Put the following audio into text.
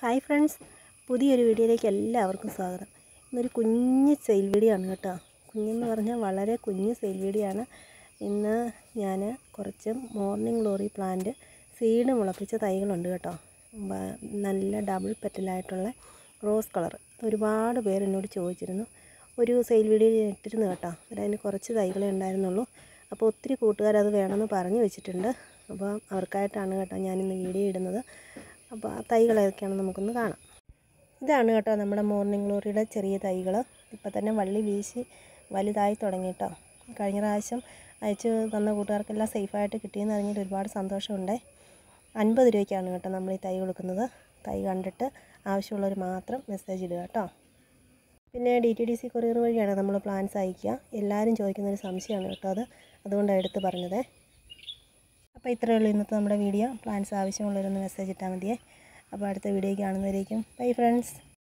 hi friends പുതിയൊരു വീഡിയോയിലേക്ക് എല്ലാവർക്കും സ്വാഗതം ഇന്നൊരു കുഞ്ഞ് സെയിൽ വീഡിയോ ആണ് കേട്ടോ കുഞ്ഞെന്ന് പറഞ്ഞാൽ വളരെ കുഞ്ഞ് സെയിൽ വീഡിയോ ആണ് ഇന്ന് ഞാൻ കുറച്ച് മോർണിംഗ് ഗ്ലോറി പ്ലാന്റ് സീഡ് മുളപ്പിച്ച തൈകളുണ്ട് കേട്ടോ ബ- നല്ല ഡബിൾ പെറ്റലായിട്ടുള്ള റോസ് കളർ ഒരുപാട് പേര് എന്നോട് ചോദിച്ചിരുന്നു ഒരു സെയിൽ വീഡിയോ ഇട്ടിരുന്നു കേട്ടോ അതിന് കുറച്ച് തൈകളെ ഉണ്ടായിരുന്നുള്ളൂ അപ്പോൾ ഒത്തിരി കൂട്ടുകാർ അത് വേണമെന്ന് പറഞ്ഞു വെച്ചിട്ടുണ്ട് അപ്പോൾ അവർക്കായിട്ടാണ് കേട്ടോ ഞാനിന്ന് വീഡിയോ ഇടുന്നത് അപ്പോൾ ആ തൈകൾ ഏതൊക്കെയാണെന്ന് നമുക്കൊന്ന് കാണാം ഇതാണ് കേട്ടോ നമ്മുടെ മോർണിംഗ് ഗ്ലോറിയുടെ ചെറിയ തൈകൾ ഇപ്പോൾ തന്നെ വള്ളി വീശി വലുതായി തുടങ്ങി കേട്ടോ കഴിഞ്ഞ പ്രാവശ്യം അയച്ചു തന്ന കൂട്ടുകാർക്കെല്ലാം സേഫായിട്ട് കിട്ടിയെന്ന് അറിഞ്ഞിട്ട് ഒരുപാട് സന്തോഷമുണ്ട് അൻപത് രൂപയ്ക്കാണ് കേട്ടോ നമ്മൾ ഈ തൈ കൊടുക്കുന്നത് തൈ കണ്ടിട്ട് ആവശ്യമുള്ളവർ മാത്രം മെസ്സേജ് ഇടുക കേട്ടോ പിന്നെ D T D C courier വഴിയാണ് നമ്മൾ പ്ലാൻസ് അയക്കുക എല്ലാവരും ചോദിക്കുന്നൊരു സംശയമാണ് കേട്ടോ അത് അതുകൊണ്ടാണ് എടുത്ത് പറഞ്ഞത് അപ്പോൾ ഇത്രയേ ഉള്ളൂ ഇന്നത്തെ നമ്മുടെ വീഡിയോ പ്ലാൻസ് ആവശ്യമുള്ളവരൊന്ന് മെസ്സേജ് ഇട്ടാൽ മതിയേ അപ്പോൾ അടുത്ത വീഡിയോ കാണുന്നവരേക്കും ബൈ ഫ്രണ്ട്സ്